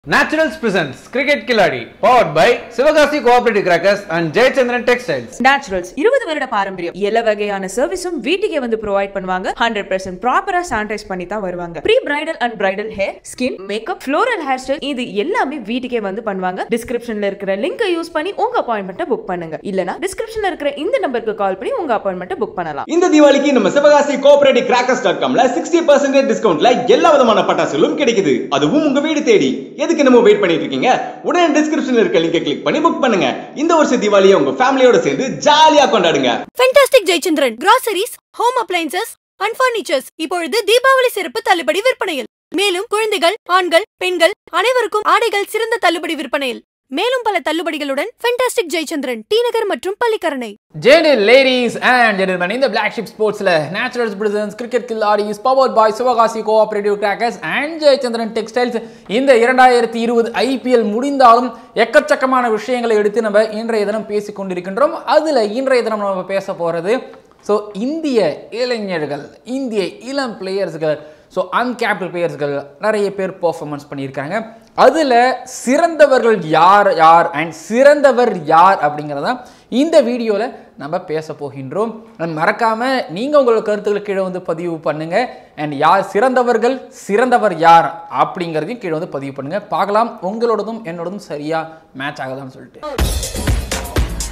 Naturals presents Cricket Killadi, powered by Sivagasi Cooperative Crackers and Jayachandran Textiles. Naturals இருபது வருட பாரம்பரியம் எல்லா வகையான சர்வீஸும் வீட்டுக்கே வந்து ப்ரொவைட் பண்ணுவாங்க ஹண்ட்ரட் பர்சன்ட் ப்ராப்பரா சானிடைஸ் பண்ணி தான் வருவாங்க pre bridal and bridal hair skin makeup floral hair style இது எல்லாமே வீட்டுக்கே வந்து பண்ணுவாங்க டிஸ்கிரிப்ஷன்ல இருக்கிற லிங்கை யூஸ் பண்ணி உங்க அப்பாயின்மெண்ட்டை புக் பண்ணுங்க இல்லனா டிஸ்கிரிப்ஷன்ல இருக்கிற இந்த நம்பருக்கு கால் பண்ணி உங்க அப்பாயின்மெண்ட்டை புக் பண்ணலாம் இந்த தீபாவளிக்கு நம்ம சிவகாசி கோஆபரேட்டிவ் கிராக்கர்ஸ் டாட் காம்ல சிக்ஸ்டி பர்சன்டேஜ் டிஸ்கவுண்ட்ல எல்லா விதமான பட்டாசுகளும் கிடைக்குது அதுவும் உங்க வீடு தேடி எதுக்கு நம்ம வெயிட் பண்ணிட்டு இருக்கீங்க உடனே டிஸ்கிரிப்ஷன்ல இருக்க லிங்கை கிளிக் பண்ணி புக் பண்ணுங்க இந்த வருஷ தீபாவளியை உங்க ஃபேமிலியோட சேர்ந்து ஜாலியா கொண்டாடுங்க fantastic Jayachandran groceries home appliances and furnitures இப்பொழுது தீபாவளி சிறப்பு தள்ளுபடி விற்பனையில் மேலும் குழந்தைகள் ஆண்கள் பெண்கள் அனைவருக்கும் ஆடைகள் சிறந்த தள்ளுபடி விற்பனையில் மேலும் பல தள்ளுபடிகளுடன் ஃபென்டாஸ்டிக் ஜெயச்சந்திரன் டி நகர் மற்றும் Pallikaranai Gentle ladies and gentlemen, in the Black Sheep Sportsல Naturals Presents Cricket Killaris powered by Sivagasi Cooperative Crackers and Jayachandran Textiles இந்த இரண்டாயிரத்தி இருபது ஐபிஎல் முடிந்தாலும் எக்கச்சக்கமான விஷயங்களை எடுத்து நம்ம இன்றைய தினம் பேசிக் கொண்டிருக்கின்றோம் அதில் இன்றைய தினம் நம்ம பேச போகிறது ஸோ இந்திய இளைஞர்கள் இந்திய இளம் பிளேயர்ஸ்கள் ஸோ அன்கேப்டு பிளேயர்ஸ்கள் நிறைய பேர் பெர்ஃபார்மன்ஸ் பண்ணியிருக்காங்க அதில் சிறந்தவர்கள் யார் யார் அண்ட் சிறந்தவர் யார் அப்படிங்கிறத இந்த வீடியோவில் நம்ம பேச போகின்றோம் And மறக்காம நீங்கள் உங்களோட கருத்துக்களை கீழே வந்து பதிவு பண்ணுங்க அண்ட் யார் சிறந்தவர்கள் சிறந்தவர் யார் அப்படிங்கிறதையும் கீழே வந்து பதிவு பண்ணுங்க பார்க்கலாம் உங்களோடதும் என்னோடதும் சரியா மேட்ச் ஆகுதான்னு சொல்லிட்டு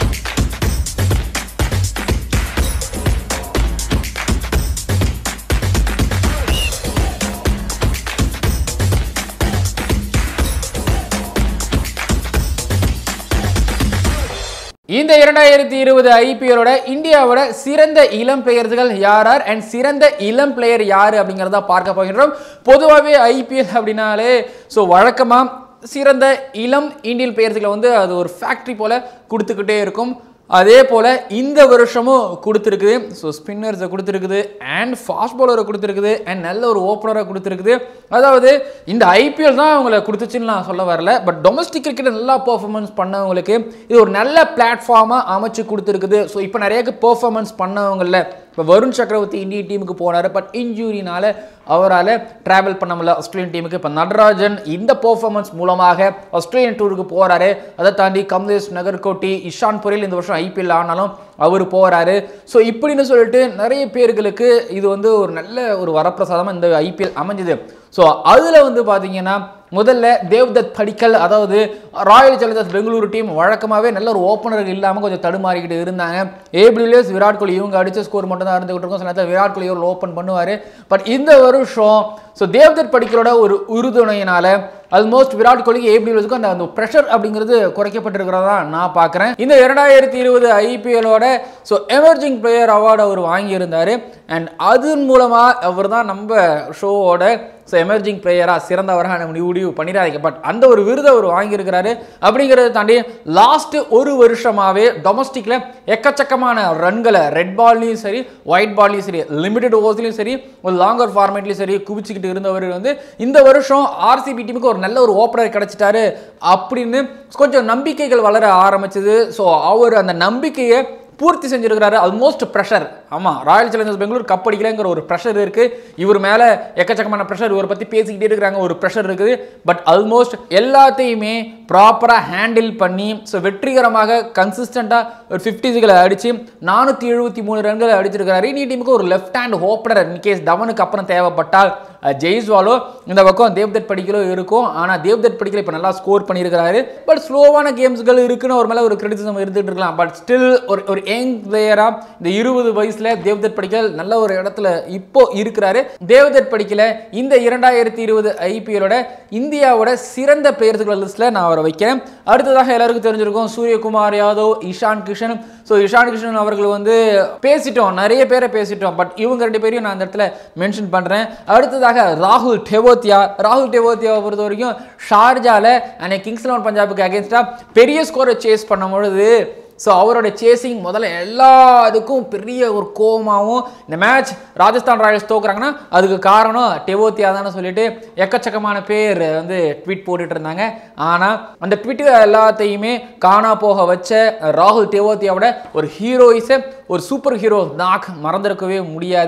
இந்த இரண்டாயிரத்தி இருபது ஐபிஎலோட இந்தியாவோட சிறந்த இளம் பிளேயர்கள் யார் யார் அண்ட் சிறந்த இளம் பிளேயர் யார் அப்படிங்கிறத பார்க்க போகின்றோம் பொதுவாகவே ஐபிஎல் அப்படின்னாலே ஸோ வழக்கமாக சிறந்த இளம் இந்தியன் பிளேயர்ஸ்களை வந்து அது ஒரு ஃபேக்ட்ரி போல கொடுத்துக்கிட்டே இருக்கும் அதே போல் இந்த வருஷமும் கொடுத்துருக்குது ஸோ ஸ்பின்னர்ஸை கொடுத்துருக்குது அண்ட் ஃபாஸ்ட் பாலரை கொடுத்துருக்குது அண்ட் நல்ல ஒரு ஓப்பனரை கொடுத்துருக்குது அதாவது இந்த ஐபிஎல் தான் அவங்கள கொடுத்துச்சுன்னு நான் சொல்ல வரல பட் டொமஸ்டிக் கிரிக்கெட் நல்லா பெர்ஃபார்மன்ஸ் பண்ணவங்களுக்கு இது ஒரு நல்ல பிளாட்ஃபார்மாக அமைச்சு கொடுத்துருக்குது ஸோ இப்போ நிறைய பெர்ஃபார்மன்ஸ் பண்ணவங்கள இப்போ வருண் சக்கரவர்த்தி இந்தியன் டீமுக்கு போனார் பட் இன்ஜூரினால அவரால் ட்ராவல் பண்ண முடியல ஆஸ்திரேலியன் டீமுக்கு இப்போ நடராஜன் இந்த பெர்ஃபார்மன்ஸ் மூலமாக ஆஸ்திரேலியன் டூருக்கு போகிறாரு அதை தாண்டி கமலேஷ் நகர்கோட்டி இஷான் புரியல் இந்த வருஷம் ஐபிஎல் ஆனாலும் அவர் போகிறாரு ஸோ இப்படின்னு சொல்லிட்டு நிறைய பேர்களுக்கு இது வந்து ஒரு நல்ல ஒரு வரப்பிரசாதமாக இந்த ஐபிஎல் அமைஞ்சுது ஸோ அதில் வந்து பார்த்தீங்கன்னா முதல்ல தேவ்தத் படிக்கல் அதாவது ராயல் சேலஞ்சர்ஸ் பெங்களூரு டீம் வழக்கமாகவே நல்ல ஒரு ஓப்பனர் இல்லாமல் கொஞ்சம் தடுமாறிக்கிட்டு இருந்தாங்க ஏப்ரிலேஸ் விராட் கோலி இவங்க அடித்த ஸ்கோர் மட்டும் தான் இருந்துகிட்டு இருக்கும் சில நேரத்தில் விராட் கோலி ஒரு ஓப்பன் பண்ணுவார் பட் இந்த வருஷம் ஸோ தேவ்தத் படிக்கலோட ஒரு உறுதுணையினால ஆல்மோஸ்ட் விராட் கோலிக்கு ஏப்ரிலுக்கும் அந்த அந்த ப்ரெஷர் அப்படிங்கிறது குறைக்கப்பட்டிருக்கிறதா நான் பார்க்குறேன் இந்த இரண்டாயிரத்தி இருபது ஐபிஎலோட ஸோ எமர்ஜிங் பிளேயர் அவார்டு அவர் வாங்கியிருந்தார் அண்ட் அதன் மூலமாக அவர் தான் நம்ம ஷோவோட ஸோ எமர்ஜிங் பிளேயராக சிறந்தவராக நம்ம முடிவு பண்ணிடாதீங்க பட் அந்த ஒரு விருதை அவர் வாங்கியிருக்கிறாரு அப்படிங்கிறத தாண்டி லாஸ்ட் ஒரு வருஷமாகவே டொமஸ்டிக்கில் எக்கச்சக்கமான ரன்களை ரெட் பால்லையும் சரி ஒயிட் பால்லையும் சரி லிமிடெட் ஓவர்ஸ்லையும் சரி ஒரு லாங்கர் ஃபார்மேட்லையும் சரி குவிச்சுக்கிட்டு இருந்தவர் வந்து இந்த வருஷம் ஆர்சிபி டீமுக்கு ஒரு நல்ல ஒரு ஓப்பனர் கிடைச்சிட்டாரு அப்படின்னு கொஞ்சம் நம்பிக்கைகள் வளர ஆரம்பிச்சது ஸோ அவர் அந்த நம்பிக்கையை பூர்த்தி செஞ்சிருக்கிறாரு ஆல்மோஸ்ட் ப்ரெஷர் ஆமாம் ராயல் சேலஞ்சர்ஸ் பெங்களூர் கப் அடிக்கலைங்கிற ஒரு ப்ரெஷர் இருக்குது இவர் மேலே எக்கச்சக்கமான ப்ரெஷர் இவரை பற்றி பேசிக்கிட்டே இருக்கிறாங்க ஒரு ப்ரெஷர் இருக்குது பட் ஆல்மோஸ்ட் எல்லாத்தையுமே ப்ராப்பராக ஹேண்டில் பண்ணி ஸோ வெற்றிகரமாக கன்சிஸ்டண்ட்டாக ஒரு ஃபிஃப்டிஸுகளை அடித்து நானூற்றி எழுபத்தி மூணு ரன்களை அடிச்சிருக்கிறாரு இந்திய டீமுக்கு ஒரு லெஃப்ட் ஹேண்ட் ஓப்பனர் இன்கேஸ் தவனுக்கு அப்புறம் தேவைப்பட்டால் ஜெய்ஸ்வாலோ இந்த பக்கம் தேவ்தத் படிக்கலோ இருக்கும் ஆனால் தேவ்தத் படிக்கல இப்போ நல்லா ஸ்கோர் பண்ணியிருக்கிறாரு பட் ஸ்லோவான கேம்ஸ்கள் இருக்குன்னு ஒரு மேலே ஒரு கிரிட்டிசிசம் இருந்துட்டு இருக்கலாம் பட் ஸ்டில் ஒரு ஒரு யங் பிளேயராக இந்த இருபது வயசில் தேவ்தத் படிக்கல் நல்ல ஒரு இடத்துல இப்போ இருக்கிறாரு தேவ்தத் படிக்கல இந்த இரண்டாயிரத்தி இருபது ஐபிஎலோட இந்தியாவோட சிறந்த பிளேயர்ஸ்கள் லிஸ்ட்டில் நான் அவரை வைக்கிறேன் அடுத்ததாக எல்லாருக்கும் தெரிஞ்சிருக்கும் சூரியகுமார் யாதவ் இஷான் கிஷன் ஸோ இஷான் கிஷன் அவர்கள் வந்து பேசிட்டோம் நிறைய பேரை பேசிட்டோம் பட் இவங்க ரெண்டு பேரையும் நான் அந்த இடத்துல மென்ஷன் பண்ணுறேன் அடுத்ததாக ராகுல் டெவோத்தியா ராகுல் டெவோத்தியாவை பொறுத்த வரைக்கும் ஷார்ஜாவில் அன்னைக்கு கிங்ஸ் லெவன் பஞ்சாபுக்கு அகேன்ஸ்டாக பெரிய ஸ்கோரை சேஸ் பண்ணும் பொழுது ஸோ அவரோட சேசிங் முதல்ல எல்லாத்துக்கும் பெரிய ஒரு கோமாவும் இந்த மேட்ச் ராஜஸ்தான் ராயல்ஸ் தோக்குறாங்கன்னா அதுக்கு காரணம் டெவோத்தியா தானே சொல்லிட்டு எக்கச்சக்கமான பேர் வந்து ட்வீட் போட்டுட்டு இருந்தாங்க ஆனால் அந்த ட்வீட் எல்லாத்தையுமே காணா போக வச்ச ராகுல் டெவோத்தியாவோட ஒரு ஹீரோயிஸை ஒரு சூப்பர் ஹீரோ நாக் மறந்திருக்கவே முடியாது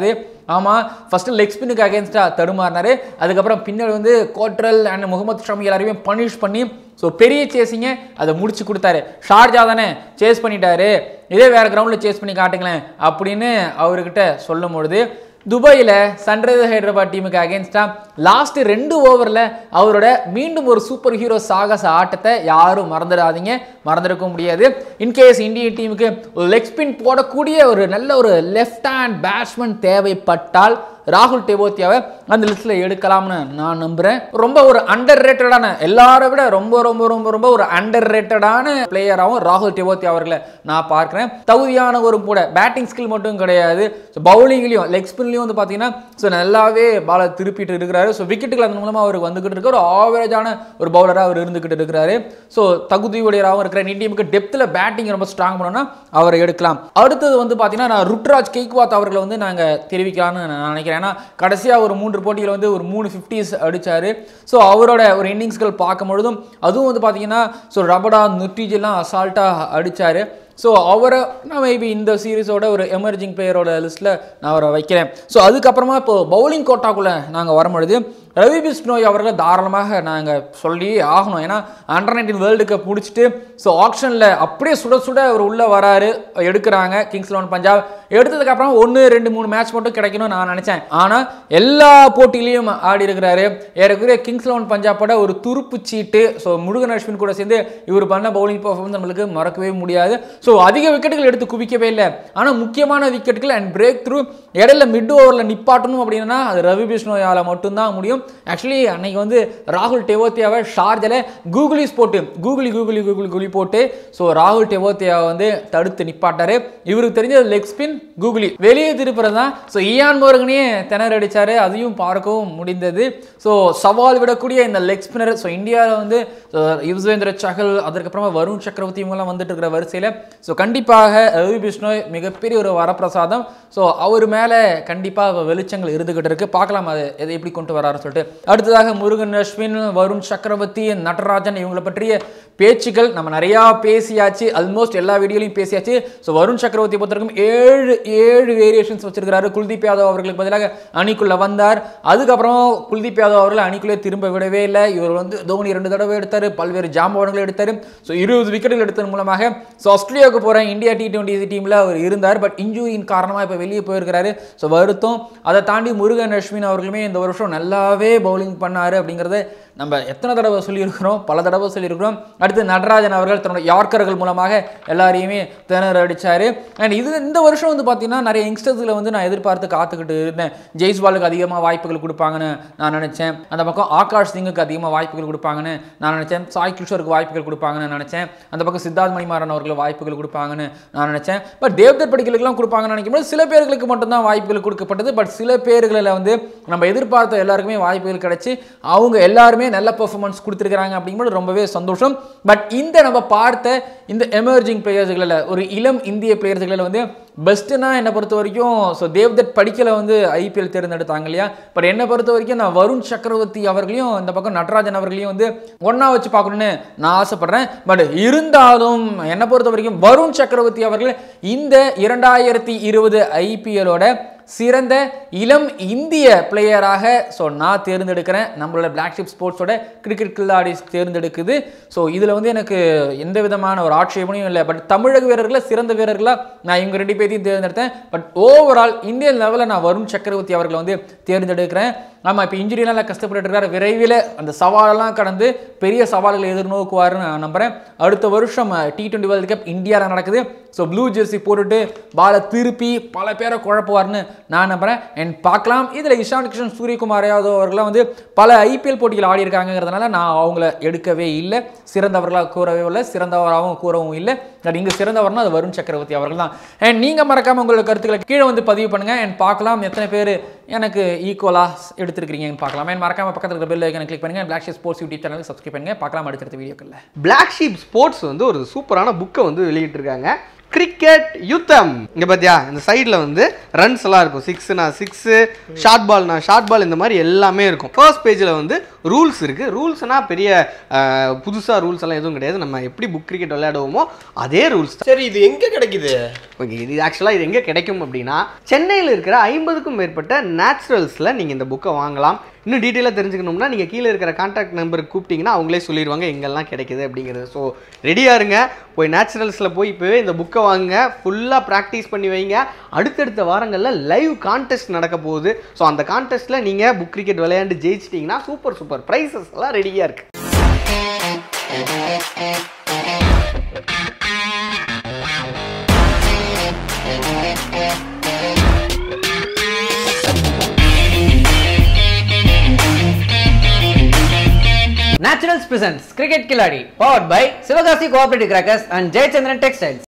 ஆமாம் ஃபஸ்ட்டு லெக் ஸ்பின்னுக்கு அகேன்ஸ்டாக தடுமாறினாரு அதுக்கப்புறம் பின்னாடி வந்து கோட்ரல் அண்ட் முகமது ஷமி எல்லாரையுமே பனிஷ் பண்ணி ஸோ பெரிய சேசிங்க அதை முடிச்சு கொடுத்தாரு ஷார்ஜா தானே சேஸ் பண்ணிட்டாரு இதே வேற கிரவுண்டில் சேஸ் பண்ணி காட்டுங்களேன் அப்படின்னு அவர்கிட்ட சொல்லும் பொழுது துபாயில் சன்ரைசர் ஹைதராபாத் டீமுக்கு அகேன்ஸ்டாக லாஸ்ட் ரெண்டு ஓவரில் அவரோட மீண்டும் ஒரு சூப்பர் ஹீரோ சாகச ஆட்டத்தை யாரும் மறந்துடாதீங்க மறந்துருக்க முடியாது இன்கேஸ் இந்தியன் டீமுக்கு ஒரு லெக் ஸ்பின் போடக்கூடிய ஒரு நல்ல ஒரு லெஃப்ட் ஹேண்ட் பேட்ஸ்மேன் தேவைப்பட்டால் ராகுல் டெவோத்தியாவை அந்த லிஸ்ட்டில் எடுக்கலாம்னு நான் நம்புகிறேன் ரொம்ப ஒரு அண்டர் ரேட்டடான எல்லாரை விட ரொம்ப ரொம்ப ரொம்ப ரொம்ப ஒரு அண்டர் ரேட்டடான பிளேயராகவும் ராகுல் டெவோத்தியா அவர்களை நான் பார்க்குறேன் தகுதியானவரும் கூட பேட்டிங் ஸ்கில் மட்டும் கிடையாது ஸோ பவுலிங்லேயும் லெக் ஸ்பின்லேயும் வந்து பார்த்தீங்கன்னா ஸோ நல்லாவே பாலை திருப்பிட்டு இருக்கிறாரு ஸோ விக்கெட்டுகள் அதன் மூலமாக அவருக்கு வந்துகிட்டு இருக்க ஒரு ஆவரேஜான ஒரு பவுலராக அவர் இருந்துகிட்டு இருக்கிறாரு ஸோ தகுதியுடையராகவும் இருக்கிற இந்திய டீமுக்கு டெப்த்தில் பேட்டிங் ரொம்ப ஸ்ட்ராங் பண்ணணும்னா அவரை எடுக்கலாம் அடுத்தது வந்து பார்த்தீங்கன்னா நான் ருட்ராஜ் கெய்க்வாத் அவர்களை வந்து நாங்கள் தெரிவிக்கலாம்னு நான் நினைக்கிறேன் ஏன்னா கடைசியாக ஒரு மூன்று போட்டியில் வந்து ஒரு மூணு ஃபிஃப்டிஸ் அடிச்சாரு ஸோ அவரோட ஒரு இன்னிங்ஸ்கள் பார்க்கும் பொழுதும் அதுவும் வந்து பார்த்தீங்கன்னா ஸோ ரபடா நுட்டிஜெல்லாம் அசால்ட்டாக அடிச்சாரு ஸோ அவரை நான் மேபி இந்த சீரிஸோட ஒரு எமர்ஜிங் பிளேயரோட லிஸ்ட்டில் நான் அவரை வைக்கிறேன் ஸோ அதுக்கப்புறமா இப்போ பவுலிங் கோட்டாக்குள்ளே நாங்கள் வரும்பொழுது ரவி பிஸ்னோய் அவர்களை தாராளமாக நாங்கள் சொல்லி ஆகணும் ஏன்னா அண்டர் நைன்டீன் வேர்ல்டு கப் முடிச்சுட்டு ஸோ ஆப்ஷனில் அப்படியே சுட சுட அவர் உள்ளே வராரு எடுக்கிறாங்க கிங்ஸ் லெவன் பஞ்சாப் எடுத்ததுக்கப்புறம் ஒன்று ரெண்டு மூணு மேட்ச் மட்டும் கிடைக்கணும்னு நான் நினச்சேன் ஆனால் எல்லா போட்டியிலையும் ஆடி இருக்கிறாரு ஏறக்குறைய கிங்ஸ் லெவன் பஞ்சாப்போட ஒரு துருப்பு சீட்டு ஸோ முருகன் அஸ்வின் கூட சேர்ந்து இவர் பண்ண பவுலிங் பர்ஃபார்மன்ஸ் நம்மளுக்கு மறக்கவே முடியாது ஸோ அதிக விக்கெட்டுகள் எடுத்து குவிக்கவே இல்லை ஆனால் முக்கியமான விக்கெட்டுகள் அண்ட் பிரேக் த்ரூ இடையில மிட் ஓவரில் நிப்பாட்டணும் அப்படின்னா அது ரவி பிஷ்ணோயால் மட்டும்தான் முடியும் ஆக்சுவலி அன்னைக்கு வந்து ராகுல் டெவோத்தியாவை ஷார்ஜில் கூகுளிஸ் போட்டு கூகுளி கூகுளி கூகுளி கூகுளி போட்டு ஸோ ராகுல் டெவோத்தியாவை வந்து தடுத்து நிப்பாட்டாரு இவருக்கு தெரிஞ்ச லெக் ஸ்பின் கூகுளி வெளியே திருப்புறது தான் ஸோ இயான் மோர்கனே திணற அடிச்சாரு அதையும் பார்க்கவும் முடிந்தது ஸோ சவால் விடக்கூடிய இந்த லெக் ஸ்பின்னர் ஸோ இந்தியாவில் வந்து யுஸ்வேந்திர சகல் அதற்கப்புறமா வருண் சக்கரவர்த்தி இவங்கெல்லாம் வந்துட்டு இருக்கிற வரிசையில் ஸோ கண்டிப்பாக ரவி பிஷ்ணோய் மிகப்பெரிய ஒரு வரப்பிரசாதம் ஸோ அவர் மேலே கண்டிப்பாக வெளிச்சங்கள் இருந்துகிட்டு இருக்கு பார்க்கலாம் அது எதை எப்படி கொண்டு வராருன்னு சொல்லிட்டு அடுத்ததாக முருகன் அஸ்வின் வருண் சக்கரவர்த்தி நடராஜன் இவங்களை பற்றிய பேச்சுக்கள் நம்ம நிறையா பேசியாச்சு ஆல்மோஸ்ட் எல்லா வீடியோலையும் பேசியாச்சு ஸோ வருண் சக்கரவர்த்தி பொறுத்தவரைக்கும் ஏழு ஏழு வேரியேஷன்ஸ் வச்சிருக்கிறாரு குல்தீப் யாதவ் அவர்களுக்கு பதிலாக அணிக்குள்ள வந்தார் அதுக்கப்புறம் குல்தீப் யாதவ் அவர்கள் அணிக்குள்ளே திரும்ப விடவே இல்லை இவர் வந்து தோனி ரெண்டு தடவை எடுத்தார் பல்வேறு ஜாம்பவன்களை எடுத்தார் ஸோ இருபது விக்கெட்டுகள் எடுத்ததன் மூலமாக ஸோ ஆஸ்திரேலியாவுக்கு போகிற இந்தியா டி டுவெண்ட்டி டீமில் அவர் இருந்தார் பட் இன்ஜூரியின் காரணமாக இப்போ வெளியே போயிருக்கிறாரு ஸோ வருத்தம் அதை தாண்டி முருகன் அஸ்வின் அவர்களுமே இந்த வருஷம் நல்லாவே பவுலிங் பண்ணார் அப்படிங்கிறத நம்ம எத்தனை தடவை சொல்லியிருக்கிறோம் பல தடவை சொல்லியிருக்கிறோம் அடுத்து நடராஜன் அவர்கள் தன்னோட யார்க்கர்கள் மூலமாக எல்லாரையுமே திணற அடித்தார் அண்ட் இது இந்த வருஷம் வந்து பார்த்தீங்கன்னா நிறைய யங்ஸ்டர்ஸில் வந்து நான் எதிர்பார்த்து காத்துக்கிட்டு இருந்தேன் ஜெய்ஸ்வாலுக்கு அதிகமாக வாய்ப்புகள் கொடுப்பாங்கன்னு நான் நினச்சேன் அந்த பக்கம் ஆகாஷ் சிங்குக்கு அதிகமாக வாய்ப்புகள் கொடுப்பாங்கன்னு நான் நினச்சேன் சாய் கிஷோருக்கு வாய்ப்புகள் கொடுப்பாங்கன்னு நினச்சேன் அந்த பக்கம் சித்தார்த் மணிமாறன் அவர்களுக்கு வாய்ப்புகள் கொடுப்பாங்கன்னு நான் நினச்சேன் பட் தேவ்தர் படிகளுக்கெல்லாம் கொடுப்பாங்கன்னு நினைக்கும்போது சில பேர்களுக்கு மட்டும்தான் வாய்ப்புகள் கொடுக்கப்பட்டது பட் சில பேர்களில் வந்து நம்ம எதிர்பார்த்த எல்லாருக்குமே வாய்ப்புகள் கிடைச்சி அவங்க எல்லாருமே நல்ல பெர்ஃபார்மன்ஸ் கொடுத்துருக்காங்க அப்படிங்கும்போது ரொம்பவே சந்தோஷம் பட் இந்த நம்ம பார்த்த இந்த எமர்ஜிங் பிளேயர்ஸ்களில் ஒரு இளம் இந்திய பிளேயர்ஸ்களில் வந்து பெஸ்ட்டுனா என்னை பொறுத்த வரைக்கும் ஸோ தேவ்தத் படிக்கல வந்து ஐபிஎல் தேர்ந்தெடுத்தாங்க இல்லையா பட் என்னை பொறுத்த வரைக்கும் நான் வருண் சக்கரவர்த்தி அவர்களையும் இந்த பக்கம் நடராஜன் அவர்களையும் வந்து ஒன்றா வச்சு பார்க்கணுன்னு நான் ஆசைப்படுறேன் பட் இருந்தாலும் என்னை பொறுத்த வரைக்கும் வருண் சக்கரவர்த்தி அவர்கள் இந்த இரண்டாயிரத்தி இருபது ஐபிஎலோட சிறந்த இளம் இந்திய பிளேயராக ஸோ நான் தேர்ந்தெடுக்கிறேன் நம்மளோட பிளாக் ஷிப் ஸ்போர்ட்ஸோட கிரிக்கெட் கில்லாடி தேர்ந்தெடுக்குது ஸோ இதில் வந்து எனக்கு எந்த விதமான ஒரு ஆட்சேபனையும் இல்லை பட் தமிழக வீரர்களில் சிறந்த வீரர்களாக நான் இவங்க ரெண்டு பேர்த்தையும் தேர்ந்தெடுத்தேன் பட் ஓவரால் இந்தியன் லெவலில் நான் வருண் சக்கரவர்த்தி அவர்களை வந்து தேர்ந்தெடுக்கிறேன் ஆமாம் இப்போ இன்ஜுரினால கஷ்டப்பட்டு இருக்காரு விரைவில் அந்த சவாலெல்லாம் கடந்து பெரிய சவால்களை எதிர்நோக்குவாருன்னு நான் நம்புகிறேன் அடுத்த வருஷம் டி டுவெண்ட்டி வேர்ல்டு கப் இந்தியாவில் நடக்குது ஸோ ப்ளூ ஜெர்சி போட்டுட்டு பாலை திருப்பி பல பேரை குழப்புவார்னு நான் நம்புகிறேன் அண்ட் பார்க்கலாம் இதில் இஷான் கிஷன் சூரியகுமார் யாதவ் அவர்கள்லாம் வந்து பல ஐபிஎல் போட்டிகள் ஆடி இருக்காங்கிறதுனால நான் அவங்கள எடுக்கவே இல்லை சிறந்தவர்களாக கூறவே இல்லை சிறந்தவராகவும் கூறவும் இல்லை பட் இங்கே சிறந்தவர்னா அது வருண் சக்கரவர்த்தி அவர்கள் தான் அண்ட் நீங்கள் மறக்காமல் உங்களோட கருத்துக்களை கீழே வந்து பதிவு பண்ணுங்கள் அண்ட் பார்க்கலாம் எத்தனை பேர் எனக்கு ஈக்குவலாக எடுத்துருக்கீங்கன்னு பார்க்கலாம் அண்ட் மறக்காம பக்கத்தில் இருக்கிற பெல் ஐக்கனை கிளிக் பண்ணுங்கள் பிளாக் ஸ்போர்ட்ஸ் யூடியூப் சேனலுக்கு சப்ஸ்கிரைப் பண்ணுங்கள் பார்க்கலாம் அடுத்தடுத்த வீடியோக்களில் பிளாக் ஷீப் ஸ்போர்ட்ஸ் வந்து ஒரு சூப்பரான புக்கை வந்து வெளியிட்டிருக்காங்க கிரிக்கெட் யுத்தம் இங்க பாத்தியா இந்த சைடுல வந்து ரன்ஸ் எல்லாம் இருக்கும் சிக்ஸ்னா சிக்ஸ் ஷார்ட் பால்னா ஷார்ட் பால் இந்த மாதிரி எல்லாமே இருக்கும் ஃபர்ஸ்ட் பேஜ்ல வந்து ரூல்ஸ் இருக்கு ரூல்ஸ்னா பெரிய அஹ், புதுசா ரூல்ஸ் எல்லாம் எதுவும் கிடையாது நம்ம எப்படி புக் கிரிக்கெட் விளையாடுவோமோ அதே ரூல்ஸ் சரி இது எங்க கிடைக்குது ஓகே இது ஆக்சுவலாக இது எங்கே கிடைக்கும் அப்படின்னா சென்னையில் இருக்கிற ஐம்பதுக்கும் மேற்பட்ட நேச்சுரல்ஸில் நீங்கள் இந்த புக்கை வாங்கலாம் இன்னும் டீட்டெயிலாக தெரிஞ்சுக்கணும்னா நீங்கள் கீழே இருக்கிற கான்டாக்ட் நம்பருக்கு கூப்பிட்டீங்கன்னா அவங்களே சொல்லிடுவாங்க எங்கெல்லாம் கிடைக்குது அப்படிங்கிறது ஸோ ரெடியாக இருங்க போய் நேச்சுரல்ஸில் போய் இப்போவே இந்த புக்கை வாங்குங்க ஃபுல்லாக ப்ராக்டிஸ் பண்ணி வைங்க அடுத்தடுத்த வாரங்களில் லைவ் கான்டெஸ்ட் நடக்க போகுது ஸோ அந்த கான்டெஸ்ட்டில் நீங்கள் புக் கிரிக்கெட் விளையாண்டு ஜெயிச்சிட்டிங்கன்னா சூப்பர் சூப்பர் ப்ரைஸஸ் எல்லாம் ரெடியாக இருக்குது Naturals presents Cricket Kiladi, powered by Sivagasi Cooperative Crackers and Jayachandran Textiles.